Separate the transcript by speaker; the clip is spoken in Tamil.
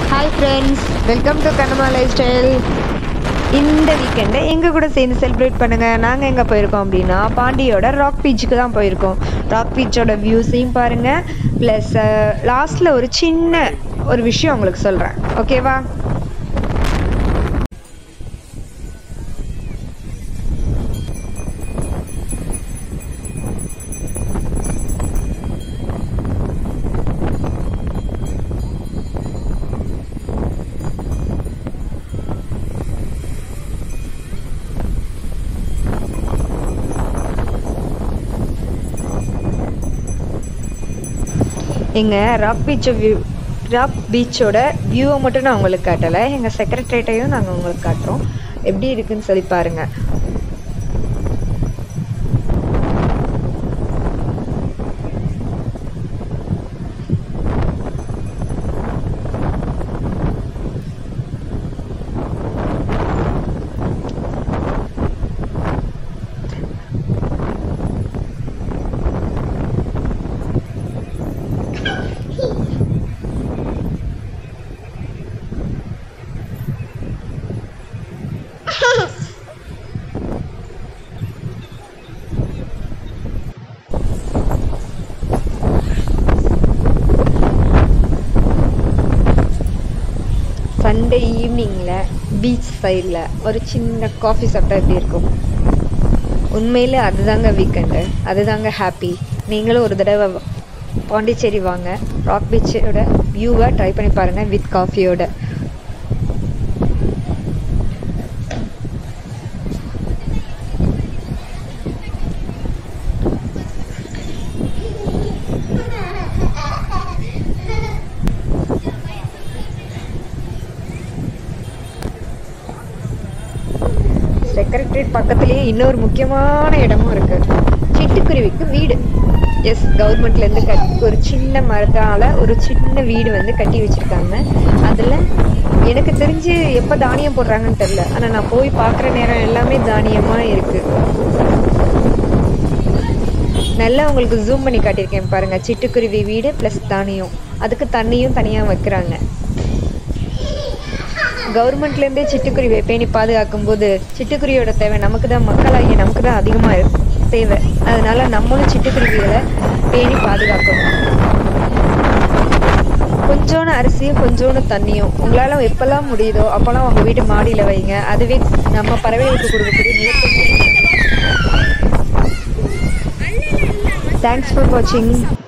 Speaker 1: ஹாய் ஃப்ரெண்ட்ஸ் வெல்கம் டு கனமா லைஃப் ஸ்டைல் இந்த வீக்கெண்டை எங்கள் கூட சேர்ந்து செலிப்ரேட் பண்ணுங்கள் நாங்கள் எங்கே போயிருக்கோம் அப்படின்னா பாண்டியோட ராக் பீச்சுக்கு தான் போயிருக்கோம் ராக் பீச்சோட வியூஸையும் பாருங்கள் ப்ளஸ் லாஸ்ட்டில் ஒரு சின்ன ஒரு விஷயம் உங்களுக்கு சொல்கிறேன் ஓகேவா எங்கள் ராக் பீச்சை வியூ ராக் பீச்சோட வியூவை மட்டும் நான் உங்களுக்கு காட்டலை எங்கள் செக்ரட்டரியேட்டையும் நாங்கள் உங்களுக்கு காட்டுறோம் எப்படி இருக்குன்னு சொல்லி பாருங்கள் சண்டே ஈவினிங்கில் பீச் சைடில் ஒரு சின்ன காஃபி சாப்பிட்டா எப்படி இருக்கும் உண்மையில் அதுதாங்க வீக்கெண்டு அதுதாங்க ஹாப்பி நீங்களும் ஒரு தடவை பாண்டிச்சேரி வாங்க ராக் பீச்சோட வியூவை ட்ரை பண்ணி பாருங்கள் வித் காஃபியோட செக்ரட்டரியேட் பக்கத்துலேயே இன்னொரு முக்கியமான இடமும் இருக்கு சிட்டுக்குருவிக்கு வீடு எஸ் கவர்மெண்ட்லேருந்து கட் ஒரு சின்ன மரத்தால் ஒரு சின்ன வீடு வந்து கட்டி வச்சுருக்காங்க அதில் எனக்கு தெரிஞ்சு எப்போ தானியம் போடுறாங்கன்னு தெரில ஆனால் நான் போய் பார்க்குற நேரம் எல்லாமே தானியமாக இருக்குது நல்லா உங்களுக்கு ஜூம் பண்ணி காட்டியிருக்கேன் பாருங்கள் சிட்டுக்குருவி வீடு ப்ளஸ் தானியம் அதுக்கு தண்ணியும் தனியாக வைக்கிறாங்க கவர்மெண்ட்லேருந்தே சிட்டுக்குருவியை பேணி பாதுகாக்கும் போது சிட்டுக்குருவியோட தேவை நமக்கு தான் மக்களாகிய நமக்கு தான் அதிகமாக தேவை அதனால நம்மளும் சிட்டுக்குருவிகளை பேணி பாதுகாக்கணும் கொஞ்சோண்டு அரிசியும் கொஞ்சோண்டு தண்ணியும் உங்களால் எப்போல்லாம் முடியுதோ அப்போல்லாம் உங்கள் வீட்டு மாடியில் வைங்க அதுவே நம்ம பறவைகளுக்கு கொடுக்கக்கூடிய மிகப்பெரிய தேங்க்ஸ் ஃபார் வாட்சிங்